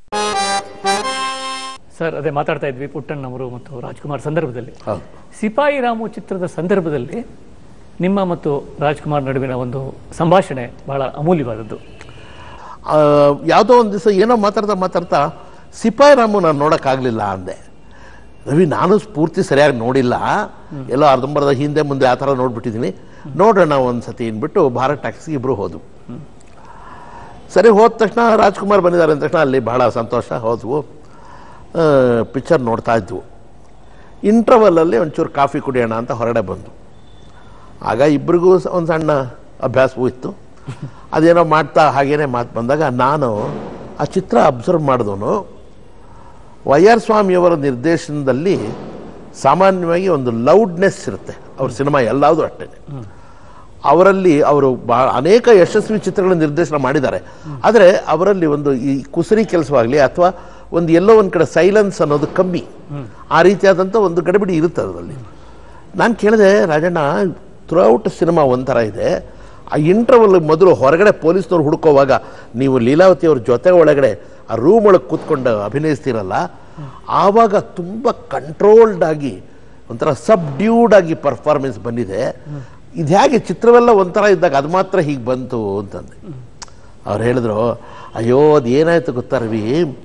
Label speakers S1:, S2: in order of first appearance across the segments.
S1: Sir ಅದೇ ಮಾತಾಡ್ತಾ ಇದ್ವಿ ಪುಟ್ಟಣ್ಣವರು ಮತ್ತು ರಾಜ್ಕುಮಾರ್ ಸಂದರ್ಭದಲ್ಲಿ
S2: ಹೌದು
S1: ಸಿಪಾಯಿ ರಾಮು ಚಿತ್ರದ ಸಂದರ್ಭದಲ್ಲಿ ನಿಮ್ಮ ಮತ್ತು ರಾಜ್ಕುಮಾರ್ ನಡುವಿನ ಒಂದು ಸಂಭಾಷಣೆ ಬಹಳ ಅಮೂಲ್ಯವಾದದ್ದು
S2: ಆ, ಯಾವುದೋ ಒಂದು ದಿವಸ ಏನೋ ಮಾತಾಡ್ತಾ ಮಾತಾಡ್ತಾ ಸಿಪಾಯಿ ರಾಮು ನಾನು ನೋಡೋಕ್ಕಾಗಲಿಲ್ಲ ಅಂದೆ ರವಿ ನಾನು ಪೂರ್ತಿ ಸರಿಯಾಗಿ ನೋಡಿಲ್ಲ ಎಲ್ಲೋ ಅರ್ಧಂಬರ್ಧ ಹಿಂದೆ ಮುಂದೆ ಆ ಥರ ನೋಡ್ಬಿಟ್ಟಿದ್ದೀನಿ ನೋಡೋಣ ಒಂದು ಸತಿ ಅಂದ್ಬಿಟ್ಟು ಭಾರತ್ ಟ್ಯಾಕ್ಸಿಗೆ ಇಬ್ಬರು ಹೋದ್ವು ಸರಿ ಹೋದ ತಕ್ಷಣ ರಾಜ್ಕುಮಾರ್ ಬಂದಿದ್ದಾರೆ ಅಂದ ತಕ್ಷಣ ಅಲ್ಲಿ ಬಹಳ ಸಂತೋಷ ಹೋದ್ವು ಪಿಕ್ಚರ್ ನೋಡ್ತಾ ಇದ್ವು ಇಂಟರ್ವಲ್ಲಲ್ಲಿ ಒಂಚೂರು ಕಾಫಿ ಕುಡಿಯೋಣ ಅಂತ ಹೊರಗಡೆ ಬಂದು ಆಗ ಇಬ್ಬರಿಗೂ ಒಂದು ಸಣ್ಣ ಅಭ್ಯಾಸವೂ ಇತ್ತು ಅದೇನೋ ಮಾಡ್ತಾ ಹಾಗೇನೆ ಮಾತು ಬಂದಾಗ ನಾನು ಆ ಚಿತ್ರ ಅಬ್ಸರ್ವ್ ಮಾಡಿದವನು ವೈ ಆರ್ ಸ್ವಾಮಿಯವರ ನಿರ್ದೇಶನದಲ್ಲಿ ಸಾಮಾನ್ಯವಾಗಿ ಒಂದು ಲೌಡ್ನೆಸ್ ಇರುತ್ತೆ ಅವ್ರ ಸಿನಿಮಾ ಎಲ್ಲಾವುದು ಅಷ್ಟೇ ಅವರಲ್ಲಿ ಅವರು ಬಹಳ ಅನೇಕ ಯಶಸ್ವಿ ಚಿತ್ರಗಳ ನಿರ್ದೇಶನ ಮಾಡಿದ್ದಾರೆ ಆದರೆ ಅವರಲ್ಲಿ ಒಂದು ಈ ಕುಸರಿ ಕೆಲಸವಾಗಲಿ ಅಥವಾ ಒಂದು ಎಲ್ಲೋ ಒಂದು ಕಡೆ ಸೈಲೆನ್ಸ್ ಅನ್ನೋದು ಕಮ್ಮಿ ಆ ರೀತಿಯಾದಂಥ ಒಂದು ಗಡಿಬಿಡಿ ಇರುತ್ತೆ ಅದರಲ್ಲಿ ನಾನು ಕೇಳಿದೆ ರಾಜಣ್ಣ ಥ್ರೂಔಟ್ ಸಿನಿಮಾ ಒಂಥರ ಇದೆ ಆ ಇಂಟರ್ವಲ್ ಮೊದಲು ಹೊರಗಡೆ ಪೊಲೀಸ್ನವ್ರು ಹುಡ್ಕೋವಾಗ ನೀವು ಲೀಲಾವತಿ ಅವ್ರ ಜೊತೆ ಒಳಗಡೆ ಆ ರೂಮ್ ಒಳಗೆ ಕೂತ್ಕೊಂಡು ಅಭಿನಯಿಸ್ತೀರಲ್ಲ ಆವಾಗ ತುಂಬ ಕಂಟ್ರೋಲ್ಡ್ ಆಗಿ ಒಂಥರ ಸಬ್ಡ್ಯೂಡ್ ಆಗಿ ಪರ್ಫಾರ್ಮೆನ್ಸ್ ಬಂದಿದೆ ಇದು ಹೇಗೆ ಚಿತ್ರವೆಲ್ಲ ಒಂಥರ ಇದ್ದಾಗ ಅದು ಮಾತ್ರ ಹೀಗೆ ಬಂತು ಅಂತಂದೆ ಅವ್ರು ಹೇಳಿದ್ರು ಅಯ್ಯೋ ಅದು ಏನಾಯ್ತು ಗೊತ್ತಾ ರವಿ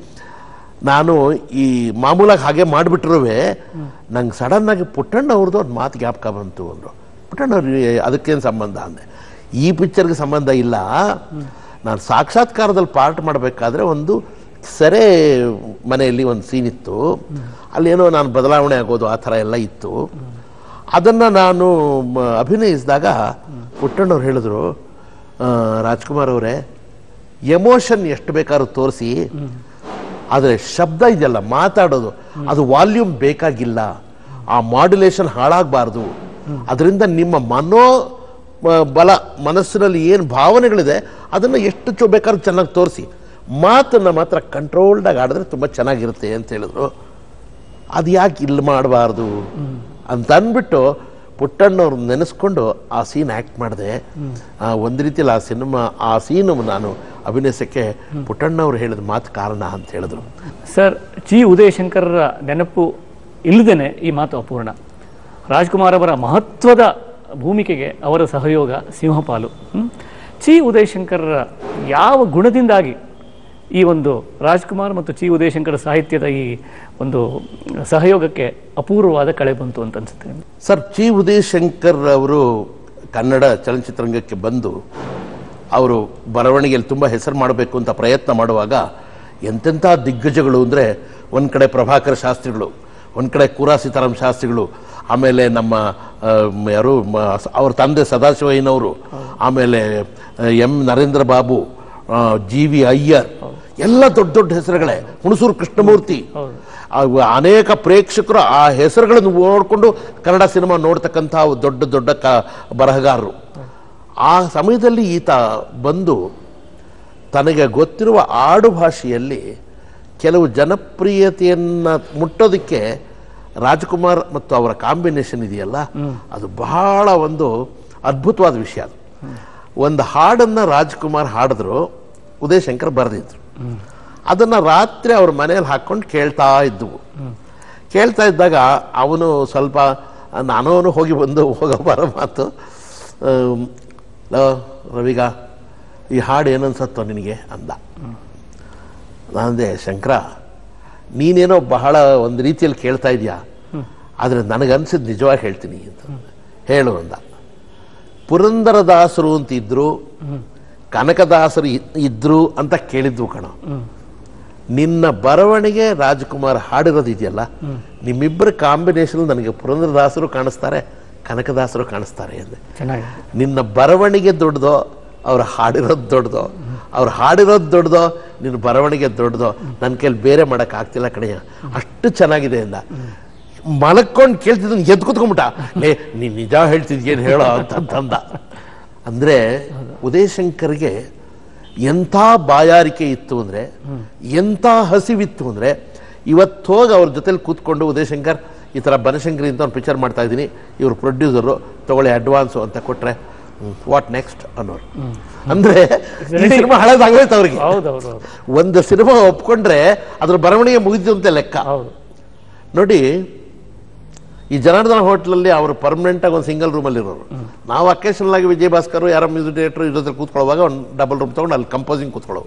S2: ನಾನು ಈ ಮಾಮೂಲಾಗಿ ಹಾಗೆ ಮಾಡಿಬಿಟ್ರುವೆ ನಂಗೆ ಸಡನ್ನಾಗಿ ಪುಟ್ಟಣ್ಣ ಅವ್ರದ್ದು ಒಂದು ಮಾತು ಜ್ಞಾಪಕ ಬಂತು ಅಂದರು ಪುಟ್ಟಣ್ಣ ಅವ್ರಿಗೆ ಅದಕ್ಕೇನು ಸಂಬಂಧ ಅಂದೆ ಈ ಪಿಕ್ಚರ್ಗೆ ಸಂಬಂಧ ಇಲ್ಲ ನಾನು ಸಾಕ್ಷಾತ್ಕಾರದಲ್ಲಿ ಪಾರ್ಟ್ ಮಾಡಬೇಕಾದ್ರೆ ಒಂದು ಸೆರೆ ಮನೆಯಲ್ಲಿ ಒಂದು ಸೀನ್ ಇತ್ತು ಅಲ್ಲೇನೋ ನಾನು ಬದಲಾವಣೆ ಆಗೋದು ಆ ಥರ ಎಲ್ಲ ಇತ್ತು ಅದನ್ನು ನಾನು ಮ- ಅಭಿನಯಿಸಿದಾಗ ಪುಟ್ಟಣ್ಣವ್ರು ಹೇಳಿದ್ರು ಆ, ರಾಜ್ಕುಮಾರ್ ಅವರೇ ಎಮೋಷನ್ ಎಷ್ಟು ಬೇಕಾದ್ರೂ ತೋರಿಸಿ ಆದರೆ ಶಬ್ದ ಇದೆಯಲ್ಲ ಮಾತಾಡೋದು ಅದು ವಾಲ್ಯೂಮ್ ಬೇಕಾಗಿಲ್ಲ ಆ ಮಾಡ್ಯುಲೇಷನ್ ಹಾಳಾಗಬಾರ್ದು ಅದರಿಂದ ನಿಮ್ಮ ಮನೋ ಆ, ಬಲ ಮನಸ್ಸಿನಲ್ಲಿ ಏನು ಭಾವನೆಗಳಿದೆ ಅದನ್ನು ಎಷ್ಟು ಚೊ ಬೇಕಾದ್ರೂ ಚೆನ್ನಾಗಿ ತೋರಿಸಿ ಮಾತನ್ನು ಮಾತ್ರ ಕಂಟ್ರೋಲ್ಡಾಗಿ ಆಡಿದ್ರೆ ತುಂಬ ಚೆನ್ನಾಗಿರುತ್ತೆ ಅಂತ ಹೇಳಿದ್ರು ಅದು ಯಾಕೆ ಇಲ್ಲಿ ಮಾಡಬಾರ್ದು ಅಂತ ಅಂದ್ಬಿಟ್ಟು ಪುಟ್ಟಣ್ಣವ್ರು ನೆನೆಸ್ಕೊಂಡು ಆ ಸೀನ್ ಆ್ಯಕ್ಟ್ ಮಾಡಿದೆ ಒಂದು ರೀತಿಯಲ್ಲಿ ಆ ಸಿನಿಮಾ ಆ ಸೀನು ನಾನು ಅಭಿನಯಿಸೋಕ್ಕೆ ಪುಟ್ಟಣ್ಣವ್ರು ಹೇಳಿದ ಮಾತು ಕಾರಣ ಅಂತ ಹೇಳಿದ್ರು
S1: ಸರ್ ಚಿ ಉದಯಶಂಕರರ ನೆನಪು ಇಲ್ಲದೇನೆ ಈ ಮಾತು ಅಪೂರ್ಣ ರಾಜ್ಕುಮಾರ್ ಅವರ ಮಹತ್ವದ ಭೂಮಿಕೆಗೆ ಅವರ ಸಹಯೋಗ ಸಿಂಹಪಾಲು ಹ್ಮ್? ಚಿ ಉದಯಶಂಕರರ ಯಾವ ಗುಣದಿಂದಾಗಿ ಈ ಒಂದು ರಾಜ್ಕುಮಾರ್ ಮತ್ತು ಚಿ ಉದಯಶಂಕರ ಸಾಹಿತ್ಯದ ಈ ಒಂದು ಸಹಯೋಗಕ್ಕೆ ಅಪೂರ್ವವಾದ ಕಳೆ ಬಂತು ಅಂತ ಅನ್ಸುತ್ತೆ
S2: ಸರ್ ಚಿ ಉದಯಶಂಕರ್ ಅವರು ಕನ್ನಡ ಚಲನಚಿತ್ರರಂಗಕ್ಕೆ ಬಂದು ಅವರು ಬರವಣಿಗೆಯಲ್ಲಿ ತುಂಬ ಹೆಸರು ಮಾಡಬೇಕು ಅಂತ ಪ್ರಯತ್ನ ಮಾಡುವಾಗ ಎಂತೆಂಥ ದಿಗ್ಗಜಗಳು ಅಂದರೆ ಒಂದು ಕಡೆ ಪ್ರಭಾಕರ ಶಾಸ್ತ್ರಿಗಳು ಒಂದು ಕಡೆ ಕುರಾ ಸೀತಾರಾಮ್ ಶಾಸ್ತ್ರಿಗಳು ಆಮೇಲೆ ನಮ್ಮ ಆ, ಮ್, ಯಾರು ಮ- ಅವ್ರ ತಂದೆ ಸದಾಶಿವಯ್ಯನವರು ಆಮೇಲೆ M Narendra Babu G V Iyer ಎಲ್ಲ ದೊಡ್ಡ ದೊಡ್ಡ ಹೆಸರುಗಳೇ ಹುಣಸೂರು ಕೃಷ್ಣಮೂರ್ತಿ ಅವು ಅನೇಕ ಪ್ರೇಕ್ಷಕರು ಆ ಹೆಸರುಗಳನ್ನು ನೋಡಿಕೊಂಡು ಕನ್ನಡ ಸಿನಿಮಾ ನೋಡ್ತಕ್ಕಂಥ ದೊಡ್ಡ ದೊಡ್ಡ ಕ ಬರಹಗಾರರು ಆ ಸಮಯದಲ್ಲಿ ಈತ ಬಂದು ತನಗೆ ಗೊತ್ತಿರುವ ಆಡು ಭಾಷೆಯಲ್ಲಿ ಕೆಲವು ಜನಪ್ರಿಯತೆಯನ್ನು ಮುಟ್ಟೋದಕ್ಕೆ ರಾಜ್ಕುಮಾರ್ ಮತ್ತು ಅವರ ಕಾಂಬಿನೇಷನ್ ಇದೆಯಲ್ಲ ಅದು ಬಹಳ ಒಂದು ಅದ್ಭುತವಾದ ವಿಷಯ ಅದು ಒಂದು ಹಾಡನ್ನು ರಾಜ್ಕುಮಾರ್ ಹಾಡಿದ್ರು ಉದಯಶಂಕರ್ ಬರೆದಿದ್ರು ಅದನ್ನು ರಾತ್ರಿ ಅವ್ರ ಮನೇಲಿ ಹಾಕ್ಕೊಂಡು ಕೇಳ್ತಾ ಇದ್ದವು ಕೇಳ್ತಾ ಇದ್ದಾಗ ಅವನು ಸ್ವಲ್ಪ ನಾನು ಅವನು ಹೋಗಿ ಬಂದು ಹೋಗೋ ಬರೋ ಮಾತು ಆಮ್, ಲೋ ರವಿಗ ಈ ಹಾಡು ಏನನ್ಸತ್ತೋ ನಿನಗೆ ಅಂದ ನಾನಂದೆ ಶಂಕರ ನೀನೇನೋ ಬಹಳ ಒಂದು ರೀತಿಯಲ್ಲಿ ಕೇಳ್ತಾ ಇದೆಯಾ ಆದರೆ ನನಗನ್ಸಿದ್ದು ನಿಜವಾಗಿ ಹೇಳ್ತೀನಿ ಅಂತ ಹೇಳು ಅಂದ ಪುರಂದರದಾಸರು ಅಂತ ಇದ್ರು ಕನಕದಾಸರು ಇ- ಇದ್ರು ಅಂತ ಕೇಳಿದ್ವು ಕಣ ನಿನ್ನ ಬರವಣಿಗೆ ರಾಜ್ಕುಮಾರ್ ಹಾಡಿರೋದು ಇದೆಯಲ್ಲ ನಿಮ್ಮಿಬ್ಬರ ಕಾಂಬಿನೇಷನ್ ನನಗೆ ಪುರಂದರದಾಸರು ಕಾಣಿಸ್ತಾರೆ ಕನಕದಾಸರು ಕಾಣಿಸ್ತಾರೆ ಅಂದೆ
S1: ಚೆನ್ನಾಗಿದೆ
S2: ನಿನ್ನ ಬರವಣಿಗೆ ದೊಡ್ಡದೋ ಅವ್ರು ಹಾಡಿರೋದು ದೊಡ್ಡದೋ ಅವ್ರು ಹಾಡಿರೋದು ದೊಡ್ಡದೋ ನಿನ್ನ ಬರವಣಿಗೆ ದೊಡ್ಡದೋ ನನ್ನ ಕೈಲಿ ಬೇರೆ ಮಾಡಕ್ ಆಗ್ತಿಲ್ಲ ಕಡೆಯ ಅಷ್ಟು ಚೆನ್ನಾಗಿದೆ ಅಂದ ಮಲಕ್ಕೊಂಡು ಕೇಳ್ತಿದ್ದ ಎದ್ದು ಕೂತ್ಕೊಂಡ್ಬಿಟ್ಟ ಲೇ ನೀನ್ ನಿಜ ಹೇಳ್ತಿದ್ಯೇನು ಹೇಳೋ ಅಂತಂದ ಅಂದ್ರೆ ಉದಯಶಂಕರ್ಗೆ ಎಂಥ ಬಾಯಾರಿಕೆ ಇತ್ತು ಅಂದ್ರೆ ಎಂಥ ಹಸಿವಿತ್ತು ಅಂದ್ರೆ ಇವತ್ತು ಹೋಗಿ ಅವ್ರ ಜೊತೆಲಿ ಕೂತ್ಕೊಂಡು ಉದಯಶಂಕರ್ ಈ ಥರ ಬನಶಂಕರಿ ಅಂತ ಒಂದು ಪಿಕ್ಚರ್ ಮಾಡ್ತಾ ಇದ್ದೀನಿ ಇವರು ಪ್ರೊಡ್ಯೂಸರು ತಗೊಳ್ಳಿ ಅಡ್ವಾನ್ಸು ಅಂತ ಕೊಟ್ಟರೆ ವಾಟ್ ನೆಕ್ಸ್ಟ್ ಅನ್ನೋರು ಅಂದ್ರೆ ಈ ಸಿನಿಮಾ ಹಳೇದಾಗೋಯ್ತು ಅವ್ರಿಗೆ
S1: ಹೌದು ಹೌದು ಹೌದು
S2: ಒಂದು ಸಿನಿಮಾ ಒಪ್ಕೊಂಡ್ರೆ ಅದ್ರ ಬರವಣಿಗೆ ಮುಗಿತು ಅಂತ ಲೆಕ್ಕ
S1: ಹೌದು
S2: ನೋಡಿ ಈ ಜನಾರ್ದನ ಹೋಟ್ಲಲ್ಲಿ ಅವರು ಪರ್ಮನೆಂಟ್ ಆಗಿ ಒಂದು ಸಿಂಗಲ್ ರೂಮಲ್ಲಿ ಇರೋರು ನಾವು ಅಕೇಶನಲ್ ಆಗಿ ವಿಜಯ್ ಭಾಸ್ಕರ್ ಯಾರೋ ಮ್ಯೂಸಿಕ್ ಡೈರೆಕ್ಟರ್ ಇರೋದ್ರ ಕೂತ್ಕೊಳ್ಳುವಾಗ ಒಂದು ಡಬಲ್ ರೂಮ್ ತಗೊಂಡು ಅಲ್ಲಿ ಕಂಪೋಸಿಂಗ್ ಕೂತ್ಕೊಳ್ಳೋ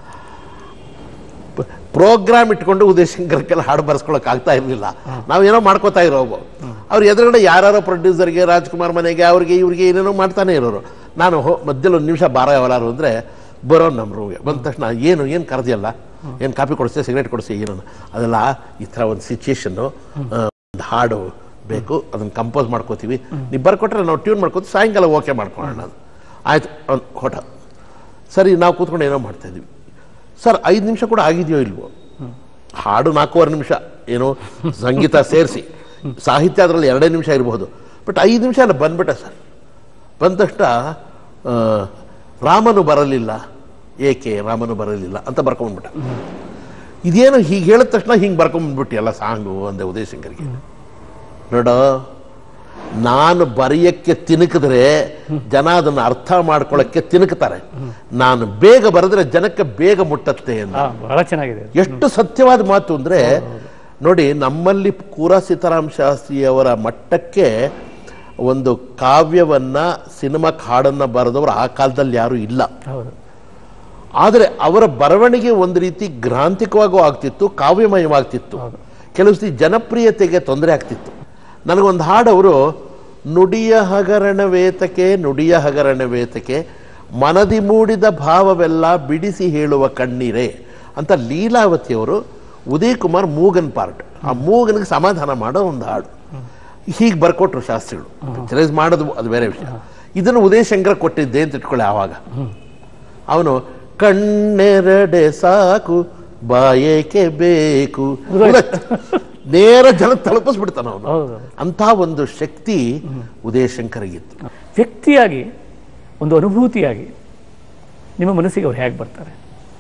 S2: ಪ್ರೋಗ್ರಾಮ್ ಇಟ್ಕೊಂಡು ಉದಯಶಂಕರ್ಗೆಲ್ಲ ಹಾಡು ಬರ್ಸ್ಕೊಳಕ್ ಆಗ್ತಾ ಇರಲಿಲ್ಲ ನಾವೇನೋ ಮಾಡ್ಕೋತಾ ಇರೋವು ಅವ್ರ ಎದುರುಗಡೆ ಯಾರೋ ಪ್ರೊಡ್ಯೂಸರ್ಗೆ ರಾಜ್ಕುಮಾರ್ ಮನೆಗೆ ಅವ್ರಿಗೆ ಇವ್ರಿಗೆ ಏನೇನೋ ಮಾಡ್ತಾನೆ ಇರೋರು ನಾನು ಹೋ ಮಧ್ಯದಲ್ಲಿ ಒಂದು ನಿಮಿಷ ಬಾರ ಯಾವಾರು ಅಂದರೆ ಬರೋ ನಮ್ಮ ರೂಮ್ಗೆ ಬಂದ ತಕ್ಷಣ ಏನು ಏನು ಕರೆದಿಯಲ್ಲ ಏನು ಕಾಫಿ ಕೊಡಿಸ್ತೀಯ ಸಿಗರೇಟ್ ಕೊಡಿಸಿ ಏನು ಅದೆಲ್ಲ ಈ ಥರ ಒಂದು ಸಿಚುಯೇಷನ್ನು ಒಂದು ಹಾಡು ಬೇಕು ಅದನ್ನು ಕಂಪೋಸ್ ಮಾಡ್ಕೋತೀವಿ ನೀವು ಬರ್ಕೊಟ್ರೆ ನಾವು ಟ್ಯೂನ್ ಮಾಡ್ಕೋತೀವಿ ಸಾಯಂಕಾಲ ಓಕೆ ಮಾಡ್ಕೊಳ್ಳೋಣ ಅದು ಆಯ್ತು ಒಂದು ಹೊಟ ಸರಿ ನಾವು ಕೂತ್ಕೊಂಡು ಏನೋ ಮಾಡ್ತಾ ಇದ್ವಿ ಸರ್ ಐದು ನಿಮಿಷ ಕೂಡ ಆಗಿದೆಯೋ ಇಲ್ವೋ ಹಾಡು ನಾಲ್ಕೂವರೆ ನಿಮಿಷ ಏನೋ ಸಂಗೀತ ಸೇರಿಸಿ ಸಾಹಿತ್ಯ ಅದರಲ್ಲಿ ಎರಡೇ ನಿಮಿಷ ಇರಬಹುದು ಬಟ್ ಐದು ನಿಮಿಷ ಅಲ್ಲ ಬಂದ್ಬಿಟ್ಟ ಸರ್ ಬಂದ ತಕ್ಷಣ ಆ, ರಾಮನು ಬರಲಿಲ್ಲ ಏಕೆ ರಾಮನು ಬರಲಿಲ್ಲ ಅಂತ ಬರ್ಕೊಂಡ್ಬಿಟ್ಟ ಇದೇನು ಹೀಗೆ ಹೇಳಿದ ತಕ್ಷಣ ಹಿಂಗೆ ಬರ್ಕೊಂಡ್ಬಿಟ್ಟು ಎಲ್ಲ ಸಾಂಗು ಅಂದೆ ಉದಯಶಂಕರ್ಗೆ ನೋಡ ನಾನು ಬರೆಯಕ್ಕೆ ತಿನುಕಿದ್ರೆ ಜನ ಅದನ್ನು ಅರ್ಥ ಮಾಡ್ಕೊಳ್ಳೋಕ್ಕೆ ತಿನುಕ್ತಾರೆ ನಾನು ಬೇಗ ಬರೆದ್ರೆ ಜನಕ್ಕೆ ಬೇಗ ಮುಟ್ಟತ್ತೆ ಅಂತ
S1: ಹಾ ಬಹಳ ಚೆನ್ನಾಗಿದೆ ಅದು.
S2: ಎಷ್ಟು ಸತ್ಯವಾದ ಮಾತು ಅಂದ್ರೆ ನೋಡಿ ನಮ್ಮಲ್ಲಿ ಕೂರ ಸೀತಾರಾಮ ಶಾಸ್ತ್ರಿಯವರ ಮಟ್ಟಕ್ಕೆ ಒಂದು ಕಾವ್ಯವನ್ನ ಸಿನಿಮಾಕ್ಕೆ ಹಾಡನ್ನ ಬರೆದವರು ಆ ಕಾಲದಲ್ಲಿ ಯಾರು ಇಲ್ಲ
S1: ಹೌದು
S2: ಆದರೆ ಅವರ ಬರವಣಿಗೆ ಒಂದು ರೀತಿ ಗ್ರಾಂಥಿಕವಾಗೂ ಆಗ್ತಿತ್ತು ಕಾವ್ಯಮಯವಾಗ್ತಿತ್ತು ಕೆಲವು ಸತಿ ಜನಪ್ರಿಯತೆಗೆ ತೊಂದರೆ ಆಗ್ತಿತ್ತು ನನಗೊಂದು ಹಾಡು ಅವರು ನುಡಿಯ ಹಗರಣ ವೇತಕೆ ನುಡಿಯ ಹಗರಣ ವೇತಕೆ ಮನದಿ ಮೂಡಿದ ಭಾವವೆಲ್ಲ ಬಿಡಿಸಿ ಹೇಳುವ ಕಣ್ಣೀರೇ ಅಂತ ಲೀಲಾವತಿಯವರು ಉದಯ್ ಕುಮಾರ್ ಮೂಗನ್ ಪಾರ್ಟ್ ಆ ಮೂಗನಿಗೆ ಸಮಾಧಾನ ಮಾಡೋ ಒಂದು ಹಾಡು ಹೀಗೆ ಬರ್ಕೊಟ್ರು ಶಾಸ್ತ್ರಿಗಳು ಪಿಕ್ಚರೈಸ್ ಮಾಡೋದು ಅದು ಬೇರೆ ವಿಷಯ ಇದನ್ನು ಉದಯ ಶಂಕರ್ ಕೊಟ್ಟಿದ್ದೆ ಅಂತ ಇಟ್ಕೊಳ್ಳಿ ಆವಾಗ ಅವನು ಕಣ್ಣೆರಡೆ ಸಾಕು ಬಾಯೇಕೆ ಬೇಕು ನೇರ ಜನ ತಲುಪಿಸ್ಬಿಡ್ತಾನ ಅವನು
S1: ಹೌದು
S2: ಅಂತ ಒಂದು ಶಕ್ತಿ ಉದಯಶಂಕರಿಗಿತ್ತು
S1: ವ್ಯಕ್ತಿಯಾಗಿ ಒಂದು ಅನುಭೂತಿಯಾಗಿ ನಿಮ್ಮ ಮನಸ್ಸಿಗೆ ಅವ್ರು ಹೇಗೆ ಬರ್ತಾರೆ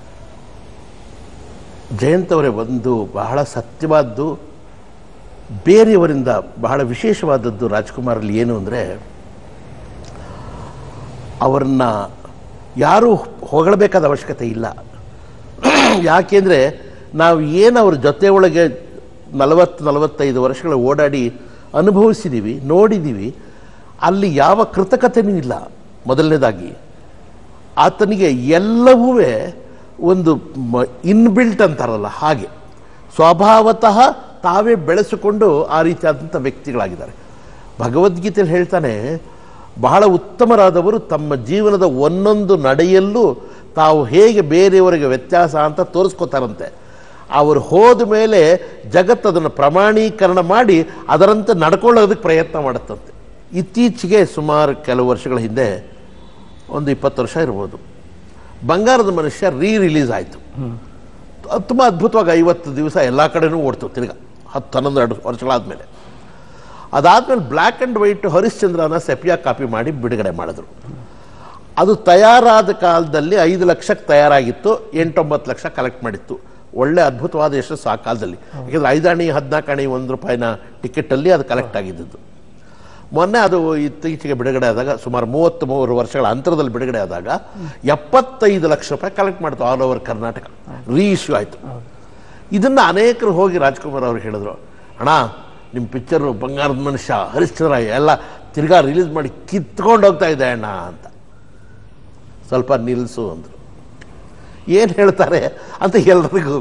S2: ಜಯಂತ್ ಅವರೇ ಒಂದು ಬಹಳ ಸತ್ಯವಾದ್ದು ಬೇರೆಯವರಿಂದ ಬಹಳ ವಿಶೇಷವಾದದ್ದು ರಾಜ್ಕುಮಾರಲ್ಲಿ ಏನು ಅಂದರೆ ಅವರನ್ನ ಯಾರೂ ಹೊಗಳಬೇಕಾದ ಅವಶ್ಯಕತೆ ಇಲ್ಲ ಯಾಕೆಂದರೆ ನಾವು ಏನು ಅವ್ರ ಜೊತೆ ಒಳಗೆ ನಲವತ್ತು ನಲವತ್ತೈದು ವರ್ಷಗಳ ಓಡಾಡಿ ಅನುಭವಿಸಿದ್ದೀವಿ ನೋಡಿದ್ದೀವಿ ಅಲ್ಲಿ ಯಾವ ಕೃತಕತೆನೂ ಇಲ್ಲ ಮೊದಲನೇದಾಗಿ ಆತನಿಗೆ ಎಲ್ಲವೂ ಒಂದು ಇನ್ಬಿಲ್ಟ್ ಅಂತಾರಲ್ಲ ಹಾಗೆ ಸ್ವಭಾವತಃ ತಾವೇ ಬೆಳೆಸಿಕೊಂಡು ಆ ರೀತಿಯಾದಂಥ ವ್ಯಕ್ತಿಗಳಾಗಿದ್ದಾರೆ ಭಗವದ್ಗೀತೆಯಲ್ಲಿ ಹೇಳ್ತಾನೆ ಬಹಳ ಉತ್ತಮರಾದವರು ತಮ್ಮ ಜೀವನದ ಒಂದೊಂದು ನಡೆಯಲ್ಲೂ ತಾವು ಹೇಗೆ ಬೇರೆಯವರಿಗೆ ವ್ಯತ್ಯಾಸ ಅಂತ ತೋರಿಸ್ಕೋತಾರಂತೆ ಅವರು ಹೋದ ಮೇಲೆ ಜಗತ್ತು ಅದನ್ನು ಪ್ರಮಾಣೀಕರಣ ಮಾಡಿ ಅದರಂತೆ ನಡ್ಕೊಳ್ಳೋದಕ್ಕೆ ಪ್ರಯತ್ನ ಮಾಡುತ್ತಂತೆ ಇತ್ತೀಚೆಗೆ ಸುಮಾರು ಕೆಲವು ವರ್ಷಗಳ ಹಿಂದೆ ಒಂದು ಇಪ್ಪತ್ತು ವರ್ಷ ಇರ್ಬೋದು ಬಂಗಾರದ ಮನುಷ್ಯ ರೀ ರಿಲೀಸ್ ಆಯಿತು ಅದು ತುಂಬ ಅದ್ಭುತವಾಗಿ ಐವತ್ತು ದಿವಸ ಎಲ್ಲ ಕಡೆನೂ ಓಡ್ತು ತಿರ್ಗಾ ಹತ್ತು ಹನ್ನೊಂದು ಎರಡು ವರ್ಷಗಳಾದಮೇಲೆ ಅದಾದಮೇಲೆ ಬ್ಲ್ಯಾಕ್ ಆ್ಯಂಡ್ ವೈಟ್ ಹರಿಶ್ಚಂದ್ರನ ಸೆಪಿಯಾ ಕಾಪಿ ಮಾಡಿ ಬಿಡುಗಡೆ ಮಾಡಿದ್ರು ಅದು ತಯಾರಾದ ಕಾಲದಲ್ಲಿ ಐದು ಲಕ್ಷಕ್ಕೆ ತಯಾರಾಗಿತ್ತು ಎಂಟೊಂಬತ್ತು ಲಕ್ಷ ಕಲೆಕ್ಟ್ ಮಾಡಿತ್ತು ಒಳ್ಳೆ ಅದ್ಭುತವಾದ ಯಶಸ್ಸು ಆ ಕಾಲದಲ್ಲಿ ಯಾಕೆಂದರೆ ಐದಾಣಿ ಹದಿನಾಲ್ಕು ಒಂದು ರೂಪಾಯಿನ ಟಿಕೆಟಲ್ಲಿ ಅದು ಕಲೆಕ್ಟ್ ಆಗಿದ್ದದ್ದು ಮೊನ್ನೆ ಅದು ಇತ್ತೀಚೆಗೆ ಬಿಡುಗಡೆ ಆದಾಗ ಸುಮಾರು ಮೂವತ್ತ್ ಮೂರು ವರ್ಷಗಳ ಅಂತರದಲ್ಲಿ ಬಿಡುಗಡೆ ಆದಾಗ ಎಪ್ಪತ್ತೈದು ಲಕ್ಷ ರೂಪಾಯಿ ಕಲೆಕ್ಟ್ ಮಾಡ್ತು ಆಲ್ ಓವರ್ ಕರ್ನಾಟಕ ರೀ ಇಶ್ಯೂ ಆಯಿತು ಇದನ್ನು ಅನೇಕರು ಹೋಗಿ ರಾಜ್ಕುಮಾರ್ ಅವ್ರು ಹೇಳಿದ್ರು ಅಣ್ಣ ನಿಮ್ಮ ಪಿಕ್ಚರು ಬಂಗಾರದ ಮನುಷ್ಯ ಹರಿಶ್ಚಂದ್ರ ಎಲ್ಲ ತಿರ್ಗಾ ರಿಲೀಸ್ ಮಾಡಿ ಕಿತ್ಕೊಂಡು ಹೋಗ್ತಾ ಇದೆ ಅಣ್ಣ ಅಂತ ಸ್ವಲ್ಪ ನಿಲ್ಲಿಸು ಅಂದರು ಏನು ಹೇಳ್ತಾರೆ ಅಂತ ಎಲ್ಲರಿಗೂ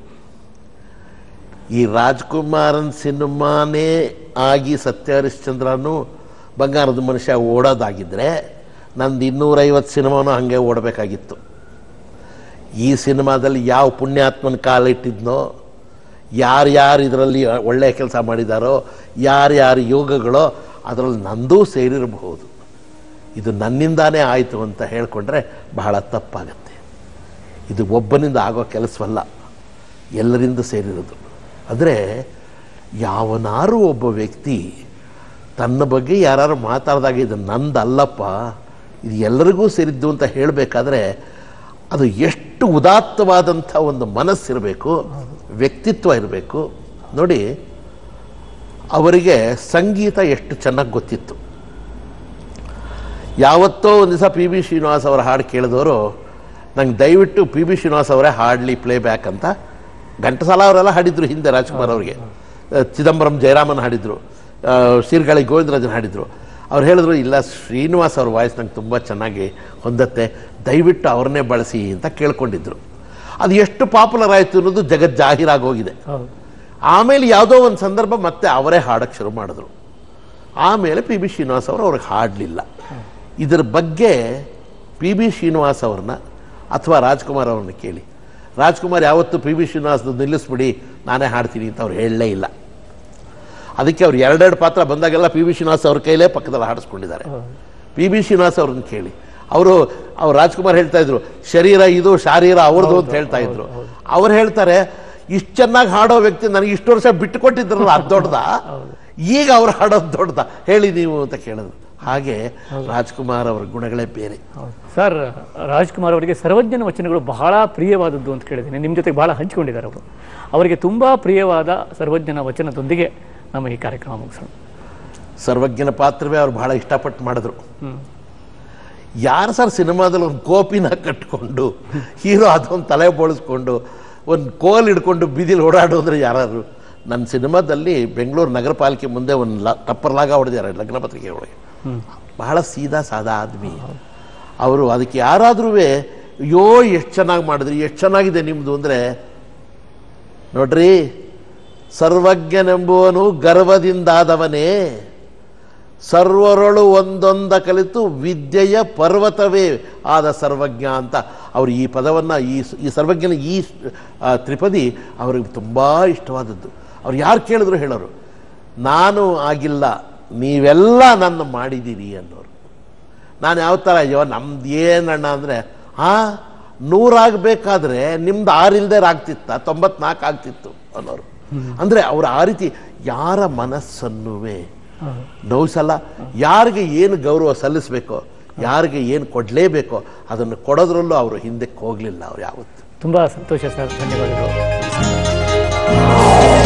S2: ಈ ರಾಜ್ಕುಮಾರನ್ ಸಿನಿಮಾನೇ ಆಗಿ ಸತ್ಯ ಹರಿಶ್ಚಂದ್ರನು ಬಂಗಾರದ ಮನುಷ್ಯ ಓಡೋದಾಗಿದ್ದರೆ ನಂದು ಇನ್ನೂರೈವತ್ತು ಸಿನಿಮಾನು ಹಾಗೆ ಓಡಬೇಕಾಗಿತ್ತು ಈ ಸಿನಿಮಾದಲ್ಲಿ ಯಾವ ಪುಣ್ಯಾತ್ಮನ ಕಾಲಿಟ್ಟಿದ್ನೋ ಯಾರ್ಯಾರು ಇದರಲ್ಲಿ ಒಳ್ಳೆಯ ಕೆಲಸ ಮಾಡಿದಾರೋ ಯಾರ್ಯಾರು ಯೋಗಗಳೋ ಅದರಲ್ಲಿ ನಂದೂ ಸೇರಿರಬಹುದು ಇದು ನನ್ನಿಂದಾನೇ ಆಯಿತು ಅಂತ ಹೇಳಿಕೊಂಡ್ರೆ ಬಹಳ ತಪ್ಪಾಗತ್ತೆ ಇದು ಒಬ್ಬನಿಂದ ಆಗೋ ಕೆಲಸವಲ್ಲ ಎಲ್ಲರಿಂದ ಸೇರಿರೋದು ಅಂದರೆ ಯಾವನಾರು ಒಬ್ಬ ವ್ಯಕ್ತಿ ತನ್ನ ಬಗ್ಗೆ ಯಾರು ಮಾತಾಡಿದಾಗ ಇದು ನಂದಲ್ಲಪ್ಪ ಇದು ಎಲ್ಲರಿಗೂ ಸೇರಿದ್ದು ಅಂತ ಹೇಳಬೇಕಾದ್ರೆ ಅದು ಎಷ್ಟು ಉದಾತ್ತವಾದಂಥ ಒಂದು ಮನಸ್ಸಿರಬೇಕು ವ್ಯಕ್ತಿತ್ವ ಇರಬೇಕು ನೋಡಿ ಅವರಿಗೆ ಸಂಗೀತ ಎಷ್ಟು ಚೆನ್ನಾಗಿ ಗೊತ್ತಿತ್ತು ಯಾವತ್ತೋ ಒಂದು ದಿವಸ ಪಿ ಬಿ ಶ್ರೀನಿವಾಸ್ ಅವರ ಹಾಡು ಕೇಳಿದವರು ನಂಗೆ ದಯವಿಟ್ಟು ಪಿ ಬಿ ಶ್ರೀನಿವಾಸ್ ಅವರೇ ಹಾಡಲಿ ಪ್ಲೇ ಬ್ಯಾಕ್ ಅಂತ ಘಂಟಸಾಲ ಅವರೆಲ್ಲ ಹಾಡಿದ್ರು ಹಿಂದೆ ರಾಜ್ಕುಮಾರ್ ಅವರಿಗೆ ಆ, ಚಿದಂಬರಂ ಜಯರಾಮನ್ ಹಾಡಿದ್ರು ಆ, ಸೀರ್ಗಾಳಿ ಗೋವಿಂದರಾಜನ್ ಹಾಡಿದ್ರು ಅವ್ರು ಹೇಳಿದ್ರು ಇಲ್ಲ ಶ್ರೀನಿವಾಸ್ ಅವ್ರ ವಾಯ್ಸ್ ನಂಗೆ ತುಂಬ ಚೆನ್ನಾಗಿ ಹೊಂದತ್ತೆ ದಯವಿಟ್ಟು ಅವ್ರನ್ನೇ ಬಳಸಿ ಅಂತ ಕೇಳ್ಕೊಂಡಿದ್ರು ಅದು ಎಷ್ಟು ಪಾಪ್ಯುಲರ್ ಆಯಿತು ಅನ್ನೋದು ಜಗತ್ ಜಾಹೀರಾಗಿ ಹೋಗಿದೆ
S1: ಹೌದು
S2: ಆಮೇಲೆ ಯಾವುದೋ ಒಂದು ಸಂದರ್ಭ ಮತ್ತೆ ಅವರೇ ಹಾಡಕ್ಕೆ ಶುರು ಮಾಡಿದ್ರು ಆಮೇಲೆ ಪಿ ಬಿ ಶ್ರೀನಿವಾಸ್ ಅವರು ಅವ್ರಿಗೆ ಹಾಡಲಿಲ್ಲ ಇದರ ಬಗ್ಗೆ ಪಿ ಬಿ ಶ್ರೀನಿವಾಸ್ ಅವ್ರನ್ನ ಅಥವಾ ರಾಜ್ಕುಮಾರ್ ಅವ್ರನ್ನ ಕೇಳಿ ರಾಜ್ಕುಮಾರ್ ಯಾವತ್ತೂ ಪಿ ಬಿ ಶ್ರೀನಿವಾಸ್ ನಿಲ್ಲಿಸ್ಬಿಡಿ ನಾನೇ ಹಾಡ್ತೀನಿ ಅಂತ ಅವ್ರು ಹೇಳಲೇ ಇಲ್ಲ ಅದಕ್ಕೆ ಅವ್ರು ಎರಡೆರಡು ಪಾತ್ರ ಬಂದಾಗೆಲ್ಲ ಪಿ ಬಿ ಶ್ರೀನಿವಾಸ್ ಅವ್ರ ಕೈಲೇ ಪಕ್ಕದಲ್ಲಿ ಹಾಡಿಸ್ಕೊಂಡಿದ್ದಾರೆ ಪಿ ಬಿ ಶ್ರೀನಿವಾಸ್ ಅವ್ರನ್ನ ಕೇಳಿ ಅವರು ಅವ್ರು ರಾಜ್ಕುಮಾರ್ ಹೇಳ್ತಾ ಇದ್ರು ಶರೀರ ಇದು ಶಾರೀರ ಅವ್ರದ್ದು ಅಂತ ಹೇಳ್ತಾ ಇದ್ರು ಅವ್ರು ಹೇಳ್ತಾರೆ ಇಷ್ಟು ಚೆನ್ನಾಗಿ ಹಾಡೋ ವ್ಯಕ್ತಿ ನನಗೆ ಇಷ್ಟು ವರ್ಷ ಬಿಟ್ಟು ಕೊಟ್ಟಿದ್ರಲ್ಲ ಅದು ದೊಡ್ಡದ ಈಗ ಅವ್ರು ಹಾಡೋದು ದೊಡ್ಡದ ಹೇಳಿ ನೀವು ಅಂತ ಕೇಳಿದ್ರು ಹಾಗೆ ರಾಜ್ಕುಮಾರ್ ಅವರ ಗುಣಗಳೇ ಬೇರೆ
S1: ಹೌದು ಸರ್ ರಾಜ್ಕುಮಾರ್ ಅವರಿಗೆ ಸರ್ವಜ್ಞನ ವಚನಗಳು ಬಹಳ ಪ್ರಿಯವಾದದ್ದು ಅಂತ ಕೇಳಿದ್ದೀನಿ ನಿಮ್ಮ ಜೊತೆಗೆ ಬಹಳ ಹಂಚಿಕೊಂಡಿದ್ದಾರೆ ಅವರು ಅವರಿಗೆ ತುಂಬ ಪ್ರಿಯವಾದ ಸರ್ವಜ್ಞನ ವಚನದೊಂದಿಗೆ ನಮ್ಮ ಈ ಕಾರ್ಯಕ್ರಮ ಮುಗಿಸೋಣ
S2: ಸರ್ವಜ್ಞನ ಪಾತ್ರವೇ ಅವ್ರು ಬಹಳ ಇಷ್ಟಪಟ್ಟು ಮಾಡಿದ್ರು
S1: ಹ್ಮ್.
S2: ಯಾರು ಸರ್ ಸಿನಿಮಾದಲ್ಲಿ ಒಂದು ಕೋಪಿನ ಕಟ್ಕೊಂಡು ಹೀರೋ ಅದೊಂದು ತಲೆ ಬೋಳಿಸ್ಕೊಂಡು ಒಂದು ಕೋಲ್ ಹಿಡ್ಕೊಂಡು ಬೀದಿಲಿ ಓಡಾಡೋದ್ರೆ ಯಾರು ನನ್ನ ಸಿನಿಮಾದಲ್ಲಿ ಬೆಂಗಳೂರು ನಗರ ಪಾಲಿಕೆ ಮುಂದೆ ಒಂದು ಲ ಟಪ್ಪರ್ ಲಾಗ ಹೊಡೆದಿದ್ದಾರೆ ಲಗ್ನ ಪತ್ರಿಕೆ ಒಳಗೆ ಬಹಳ ಸೀದಾ ಸಾದಾ ಆದ್ಮಿ ಅವರು ಅದಕ್ಕೆ ಯಾರಾದ್ರೂ ಅಯ್ಯೋ ಎಷ್ಟು ಚೆನ್ನಾಗಿ ಮಾಡಿದ್ರಿ ಎಷ್ಟು ಚೆನ್ನಾಗಿದೆ ನಿಮ್ಮದು ಅಂದರೆ ನೋಡ್ರಿ ಸರ್ವಜ್ಞನೆಂಬುವನು ಗರ್ವದಿಂದಾದವನೇ ಸರ್ವರೊಳು ಒಂದೊಂದ ಕಲಿತು ವಿದ್ಯೆಯ ಪರ್ವತವೇ ಆದ ಸರ್ವಜ್ಞ ಅಂತ ಅವರು ಈ ಪದವನ್ನು ಈ ಸ್- ಈ ಸರ್ವಜ್ಞನ ಈ ಸ್- ಆ, ತ್ರಿಪದಿ ಅವ್ರಿಗೆ ತುಂಬ ಇಷ್ಟವಾದದ್ದು ಅವ್ರು ಯಾರು ಕೇಳಿದ್ರು ಹೇಳೋರು ನಾನು ಆಗಿಲ್ಲ ನೀವೆಲ್ಲ ನನ್ನ ಮಾಡಿದ್ದೀರಿ ಅನ್ನೋರು ನಾನು ಯಾವ ಥರ ಅಯ್ಯೋ ನಮ್ದು ಏನಣ್ಣ ಅಂದರೆ ಹಾಂ ನೂರಾಗಬೇಕಾದ್ರೆ ನಿಮ್ದು ಆರಿಲ್ದೇ ಆಗ್ತಿತ್ತ ತೊಂಬತ್ನಾಲ್ಕು ಆಗ್ತಿತ್ತು ಅನ್ನೋರು ಅಂದರೆ ಅವ್ರು ಆ ರೀತಿ ಯಾರ ಮನಸ್ಸನ್ನುವೇ ನೋವಿಸಲ್ಲ ಯಾರಿಗೆ ಏನು ಗೌರವ ಸಲ್ಲಿಸಬೇಕೋ ಯಾರಿಗೆ ಏನು ಕೊಡಲೇಬೇಕೋ ಅದನ್ನು ಕೊಡೋದ್ರಲ್ಲೂ ಅವರು ಹಿಂದಕ್ಕೆ ಹೋಗಲಿಲ್ಲ ಅವ್ರು ಯಾವತ್ತು
S1: ತುಂಬ ಸಂತೋಷ ಸರ್ ಧನ್ಯವಾದಗಳು